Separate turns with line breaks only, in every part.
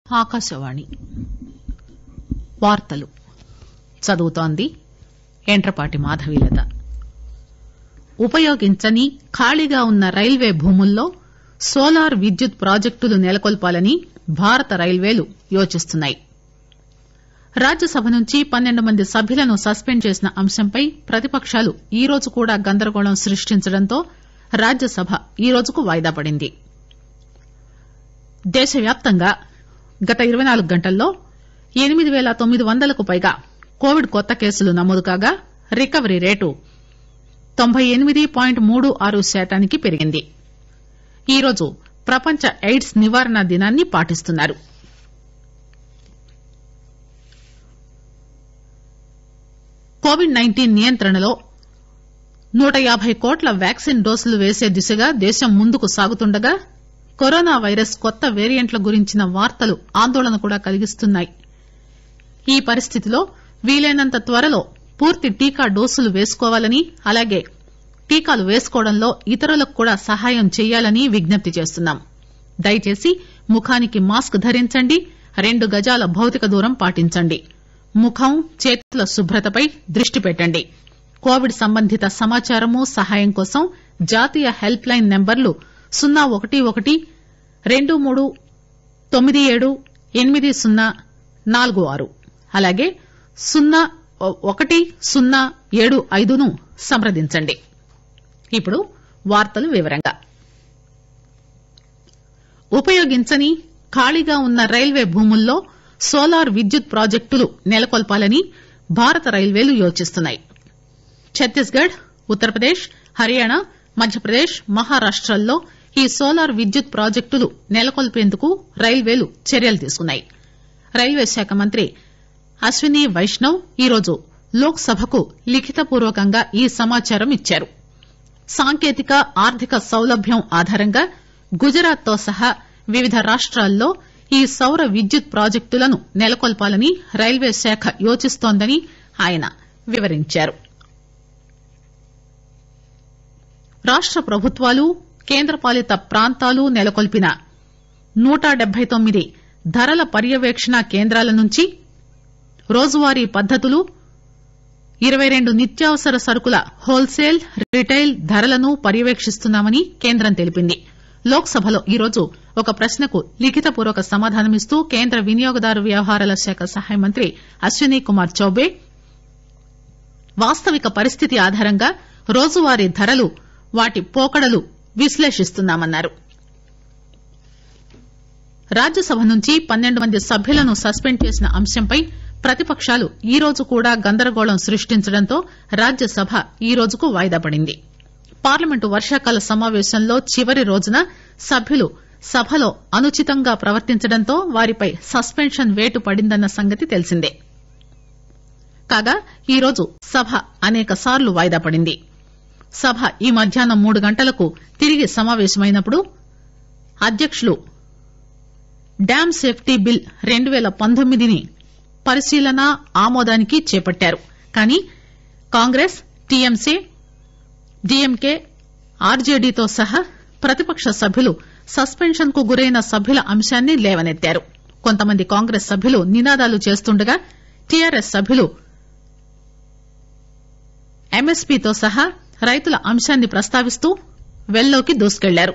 ఆకాశవాణి వార్తలు చదువుతోంది యంట్రపాటి మాధవీలత ఉపయోగించని ఖాళీగా ఉన్న రైల్వే భూముల్లో సోలార్ విద్యుత్ ప్రాజెక్టులు నెలకొల్పాలని భారత రైల్వేలు యోచిస్తున్నాయి రాజ్యసభ నుంచి పన్నెండు మంది సభ్యులను సస్పెండ్ చేసిన అంశంపై ప్రతిపకాలు ఈరోజు కూడా గందరగోళం సృష్టించడంతో రాజ్యసభ ఈరోజుకు వాయిదా పడింది దేశవ్యాప్తంగా గత ఇరవై నాలుగు గంటల్లో ఎనిమిది పేల తొమ్మిది వందలకు పైగా కోవిడ్ కొత్త కేసులు నమోదు కాగా రికవరీ రేటు తొంభై ఎనిమిది పాయింట్ మూడు ఆరు శాతానికి పెరిగింది ఈరోజు ప్రపంచ ఎయిడ్స్ నివారణ దినాన్ని పాటిస్తున్నారు కోవిడ్ నైన్టీన్ నియంత్రణలో నూట యాబై కోట్ల వ్యాక్సిన్ డోసులు వేసే దిశగా దేశం ముందుకు సాగుతుండగా కరోనా వైరస్ కొత్త పేరియంట్ల గురించిన వార్తలు ఆందోళన కూడా కలిగిస్తున్నాయి ఈ పరిస్థితిలో వీలైనంత త్వరలో పూర్తి టీకా డోసులు వేసుకోవాలని అలాగే టీకాలు వేసుకోవడంలో ఇతరులకు కూడా సహాయం చేయాలని విజ్ఞప్తి చేస్తున్నాం దయచేసి ముఖానికి మాస్క్ ధరించండి రెండు గజాల భౌతిక దూరం పాటించండి ముఖం చేతుల శుభ్రతపై దృష్టి పెట్టండి కోవిడ్ సంబంధిత సమాచారం సహాయం కోసం జాతీయ హెల్ప్ లైన్ నంబర్లు సున్నా ఒకటి ఒకటి రెండు మూడు తొమ్మిది ఏడు ఎనిమిది సున్నా నాలుగు ఆరు అలాగే సున్నా ఒకటి సున్నా ఏడు ఐదును సంప్రదించండి ఇప్పుడు వార్తలు వివరంగా ఉపయోగించని ఖాళీగా ఉన్న రైల్వే భూముల్లో సోలార్ విద్యుత్ ప్రాజెక్టులు నెలకొల్పాలని భారత రైల్వేలు యోచిస్తున్నాయి ఛత్తీస్ గఢ్ ఉత్తరప్రదేశ్ హర్యానా మధ్యప్రదేశ్ మహారాష్టల్లో ఈ సోలార్ విద్యుత్ ప్రాజెక్టులు నెలకొల్పేందుకు రైల్వేలు చర్యలు తీసుకున్నాయి రైల్వే శాఖ మంత్రి అశ్విని వైష్ణవ్ ఈరోజు లోక్ సభకు లిఖితపూర్వకంగా ఈ సమాచారం ఇచ్చారు సాంకేతిక ఆర్థిక సౌలభ్యం ఆధారంగా గుజరాత్ తో సహా వివిధ రాష్టాల్లో ఈ సౌర విద్యుత్ ప్రాజెక్టులను నెలకొల్పాలని రైల్వే శాఖ యోచిస్తోందని ఆయన వివరించారు రాష్ట ప్రభుత్వాలు కేంద్రపాలిత ప్రాంతాలు నెలకొల్పిన నూట డెబ్బై తొమ్మిది ధరల పర్యవేక్షణ కేంద్రాల నుంచి రోజువారీ పద్దతులు ఇరవై రెండు నిత్యావసర సరుకుల హోల్సేల్ రిటైల్ ధరలను పర్యవేక్షిస్తున్నామని కేంద్రం తెలిపింది లోక్ సభలో ఈరోజు ఒక ప్రశ్నకు లిఖితపూర్వక సమాధానమిస్తూ కేంద్ర వినియోగదారు వ్యవహారాల శాఖ సహాయ మంత్రి అశ్విని కుమార్ చౌబే వాస్తవిక పరిస్థితి ఆధారంగా రోజువారీ ధరలు వాటి పోకడలు విశ్లేషిస్తున్నామన్నారు రాజ్యసభ నుంచి పన్నెండు మంది సభ్యులను సస్పెండ్ చేసిన అంశంపై ప్రతిపకాలు ఈరోజు కూడా గందరగోళం సృష్టించడంతో రాజ్యసభ ఈరోజుకు వాయిదా పడింది పార్లమెంటు వర్షాకాల సమావేశంలో చివరి రోజున సభ్యులు సభలో అనుచితంగా ప్రవర్తించడంతో వారిపై సస్పెన్షన్ వేటు పడిందన్న సంగతి తెలిసిందే కాగా ఈరోజు సభ అనేకసార్లు వాయిదా పడింది సభ ఈ మధ్యాహ్నం మూడు గంటలకు తిరిగి సమావేశమైనప్పుడు అధ్యకులు డ్యాం సేఫ్టీ బిల్ రెండు పేల పంతొమ్మిదిని పరిశీలన ఆమోదానికి చేపట్టారు కానీ కాంగ్రెస్ టీఎంసీ డీఎంకే ఆర్జేడీతో సహా ప్రతిపక్ష సభ్యులు సస్పెన్షన్ కు గురైన సభ్యుల అంశాన్ని లేవనెత్తారు కొంతమంది కాంగ్రెస్ సభ్యులు నినాదాలు చేస్తుండగా టీఆర్ఎస్ సభ్యులు ఎంఎస్పీతో సహా రైతుల అంశాన్ని ప్రస్తావిస్తూ వెల్లోకి దూసుకెళ్లారు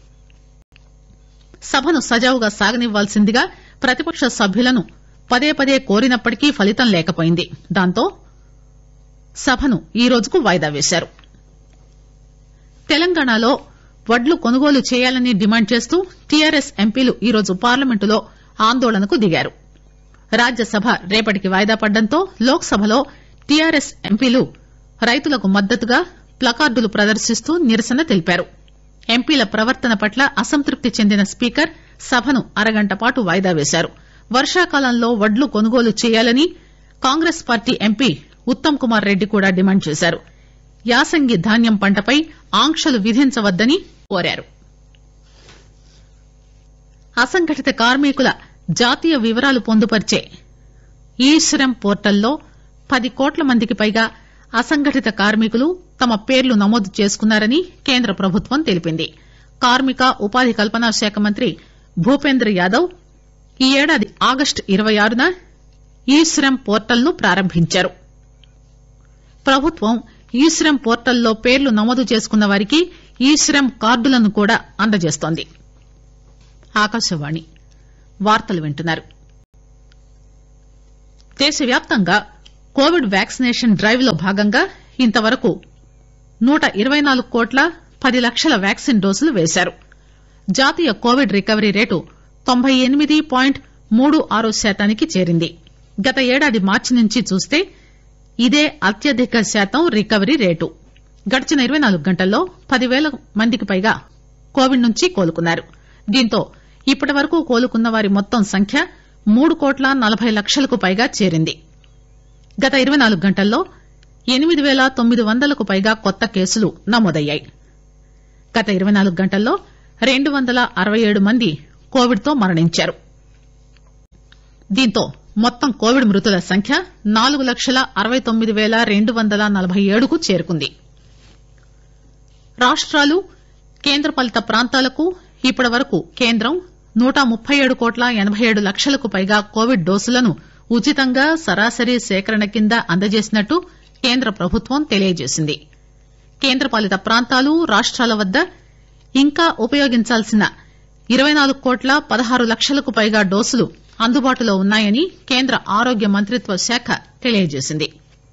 సభను సజావుగా సాగనివ్వాల్సిందిగా ప్రతిపక్ష సభ్యులను పదే పదే కోరినప్పటికీ ఫలితం లేకపోయింది దాంతో సభను ఈరోజుకు వాయిదా వేశారు తెలంగాణలో వడ్లు కొనుగోలు చేయాలని డిమాండ్ చేస్తూ టీఆర్ఎస్ ఎంపీలు ఈరోజు పార్లమెంటులో ఆందోళనకు దిగారు రాజ్యసభ రేపటికి వాయిదా పడడంతో లోక్ సభలో టీఆర్ఎస్ ఎంపీలు రైతులకు మద్దతుగా ప్లకార్డులు ప్రదర్శిస్తూ నిరసన తెలిపారు ఎంపీల ప్రవర్తన పట్ల అసంతృప్తి చెందిన స్పీకర్ సభను అరగంట పాటు వాయిదా వేశారు వర్షాకాలంలో వడ్లు కొనుగోలు చేయాలని కాంగ్రెస్ పార్టీ ఎంపీ ఉత్తమ్ కుమార్ రెడ్డి కూడా డిమాండ్ చేశారు యాసంగి ధాన్యం పంటపై ఆంక్షలు విధించవద్దని కోరారు అసంఘటిత కార్మికుల జాతీయ వివరాలు పొందుపరిచే ఈ శ్రమ్ పోర్టల్లో పది కోట్ల మందికి పైగా అసంఘటిత కార్మికులు తమ పేర్లు నమోదు చేసుకున్నారని కేంద్ర ప్రభుత్వం తెలిపింది కార్మిక ఉపాధి కల్పనా శాఖ మంత్రి భూపేంద్ర యాదవ్ ఈ ఏడాది ఆగస్టు ఇరవై ఆరున ఈ శ్రమ్ పోర్టల్ ను ప్రారంభించారు ప్రభుత్వం ఈ శ్రమ్ పోర్టల్లో పేర్లు నమోదు చేసుకున్న వారికి ఈ శ్రమ్ కార్డులను కూడా అందజేస్తోంది ఆకాశవాణి వార్తలు వింటున్నారు దేశవ్యాప్తంగా కోవిడ్ వ్యాక్సినేషన్ డ్రైవ్ లో భాగంగా ఇంతవరకు నూట ఇరవై నాలుగు కోట్ల పది లక్షల వ్యాక్సిన్ డోసులు వేశారు జాతీయ కోవిడ్ రికవరీ రేటు తొంభై ఎనిమిది పాయింట్ మూడు ఆరు శాతానికి చేరింది గత ఏడాది మార్చి నుంచి చూస్తే ఇదే అత్యధిక శాతం రికవరీ రేటు గడిచిన ఇరవై నాలుగు గంటల్లో పదివేల మందికి పైగా కోవిడ్ నుంచి కోలుకున్నారు దీంతో ఇప్పటి వరకు కోలుకున్న వారి మొత్తం సంఖ్య మూడు కోట్ల నలభై లక్షలకు పైగా చేరింది గత ఇరవై నాలుగు గంటల్లో ఎనిమిది పేల తొమ్మిది వందలకు పైగా కొత్త కేసులు నమోదయ్యాయి గత ఇరవై నాలుగు గంటల్లో రెండు వందల అరవై ఏడు మంది కోవిడ్ తో మరణించారు దీంతో మొత్తం కోవిడ్ మృతుల సంఖ్య నాలుగు లక్షల అరవై తొమ్మిది పేల రెండు వందల నలభై ఏడుకు చేరుకుంది రాష్టాలు కేంద్రపాలిత ప్రాంతాలకు ఇప్పటి వరకు కేంద్రం నూట ముప్పై ఏడు కోట్ల ఎనబై ఏడు లక్షలకు పైగా కోవిడ్ డోసులను ఉచితంగా సరాసరి సేకరణ కింద అందజేసినట్టు కేంద్ర ప్రభుత్వం తెలియజేసింది కేంద్రపాలిత ప్రాంతాలు రాష్టాల వద్ద ఇంకా ఉపయోగించాల్సిన ఇరవై నాలుగు కోట్ల పదహారు లక్షలకు పైగా డోసులు అందుబాటులో ఉన్నాయని కేంద్ర ఆరోగ్య మంత్రిత్వ శాఖ తెలియజేసింది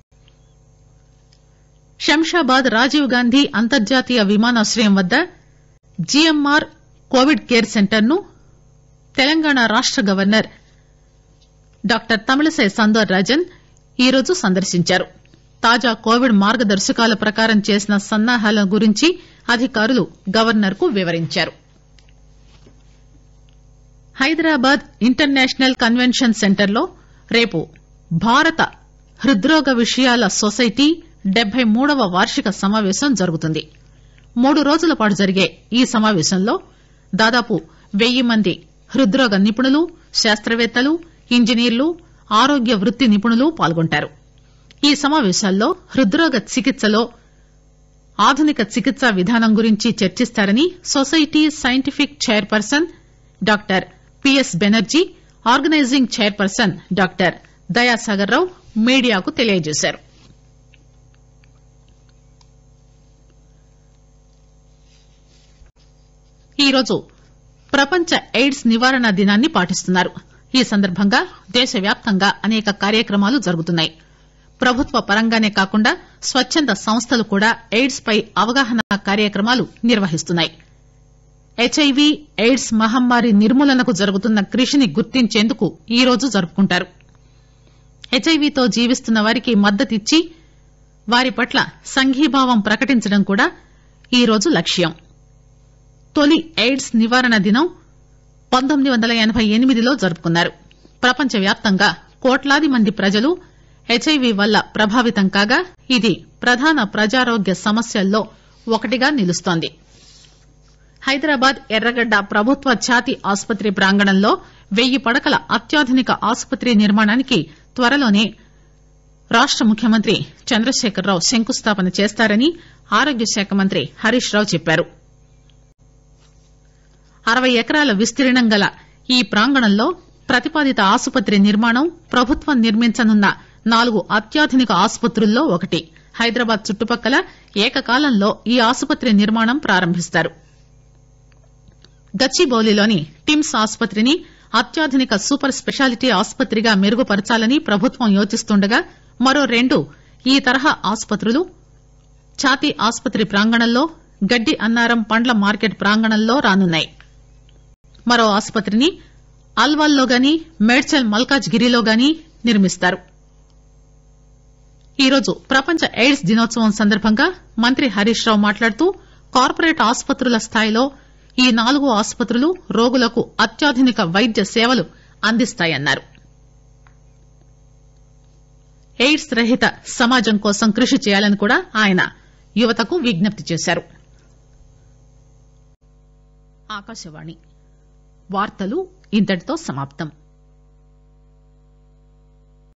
శంషాబాద్ రాజీవ్ గాంధీ అంతర్జాతీయ విమానాశ్రయం వద్ద జీఎంఆర్ కోవిడ్ కేర్ సెంటర్ ను తెలంగాణ రాష్ట governor doctor Tamilisai Soundararajan ఈరోజు సందర్శించారు తాజా కోవిడ్ మార్గదర్శకాల ప్రకారం చేసిన సన్నాహాల గురించి అధికారులు గవర్నర్ కు వివరించారు హైదరాబాద్ ఇంటర్నేషనల్ కన్వెన్షన్ సెంటర్ లో రేపు భారత హృద్రోగ విషయాల సొసైటీ డెబ్బై మూడవ వార్షిక సమావేశం జరుగుతుంది మూడు రోజుల పాటు జరిగే ఈ సమావేశంలో దాదాపు వెయ్యి మంది హృద్రోగ నిపుణులు శాస్త్రవేత్తలు ఇంజనీర్లు ఆరోగ్య వృత్తి నిపుణులు పాల్గొంటారు ఈ సమావేశాల్లో హృద్రోగ చికిత్సలో ఆధునిక చికిత్సా విధానం గురించి చర్చిస్తారని society scientific chairperson doctor P S Banerjee organising chairperson doctor Dayasagar Rao మీడియాకు తెలియజేశారు ఈరోజు ప్రపంచ ఎయిడ్స్ నివారణ దినాన్ని పాటిస్తున్నారు ఈ సందర్భంగా దేశవ్యాప్తంగా అనేక కార్యక్రమాలు జరుగుతున్నాయి ప్రభుత్వ పరంగానే కాకుండా స్వచ్చంద సంస్థలు కూడా ఎయిడ్స్ పై అవగాహన కార్యక్రమాలు నిర్వహిస్తున్నాయి హెచ్ఐవి ఎయిడ్స్ మహమ్మారి నిర్మూలనకు జరుగుతున్న కృషిని గుర్తించేందుకు ఈ రోజు జరుపుకుంటారు హెచ్ఐవితో జీవిస్తున్న వారికి మద్దతిచ్చి వారి పట్ల సంఘీభావం ప్రకటించడం కూడా ఈ రోజు లక్ష్యం తొలి ఎయిడ్స్ నివారణ దినం పంతొమ్మిది వందల ఎనబై ఎనిమిదిలో జరుపుకున్నారు ప్రపంచవ్యాప్తంగా కోట్లాది మంది ప్రజలు హెచ్ఐవి వల్ల ప్రభావితం కాగా ఇది ప్రధాన ప్రజారోగ్య సమస్యల్లో ఒకటిగా నిలుస్తోంది హైదరాబాద్ ఎర్రగడ్డ ప్రభుత్వ ఛాతీ ఆసుపత్రి ప్రాంగణంలో వెయ్యి పడకల అత్యాధునిక ఆసుపత్రి నిర్మాణానికి త్వరలోనే రాష్ట ముఖ్యమంత్రి చంద్రశేఖరరావు శంకుస్థాపన చేస్తారని ఆరోగ్య శాఖ మంత్రి హరీష్ రావు చెప్పారు అరవై ఎకరాల విస్తీర్ణం గల ఈ ప్రాంగణంలో ప్రతిపాదిత ఆసుపత్రి నిర్మాణం ప్రభుత్వం నిర్మించనున్న నాలుగు అత్యాధునిక ఆసుపత్రుల్లో ఒకటి హైదరాబాద్ చుట్టుపక్కల ఏకకాలంలో ఈ ఆసుపత్రి నిర్మాణం ప్రారంభిస్తారు గచ్చిబౌలిలోని టిమ్స్ ఆసుపత్రిని అత్యాధునిక సూపర్ స్పెషాలిటీ ఆసుపత్రిగా మెరుగుపరచాలని ప్రభుత్వం యోచిస్తుండగా మరో రెండు ఈ తరహా ఆసుపత్రులు ఛాతీ ఆసుపత్రి ప్రాంగణంలో గడ్డి అన్నారం పండ్ల మార్కెట్ ప్రాంగణంలో రానున్నాయి మరో ఆసుపత్రిని అల్వాల్లో గాని మేడ్చల్ మల్కాజ్ గిరిలో గాని నిర్మిస్తారు ఈరోజు ప్రపంచ ఎయిడ్స్ దినోత్సవం సందర్భంగా మంత్రి హరీష్ రావు మాట్లాడుతూ కార్పొరేట్ ఆసుపత్రుల స్థాయిలో ఈ నాలుగు ఆసుపత్రులు రోగులకు అత్యాధునిక వైద్య సేవలు అందిస్తాయన్నారు ఎయిడ్స్ రహిత సమాజం కోసం కృషి చేయాలని కూడా ఆయన యువతకు విజ్ఞప్తి చేశారు ఆకాశవాణి వార్తలు ఇంతటితో సమాప్తం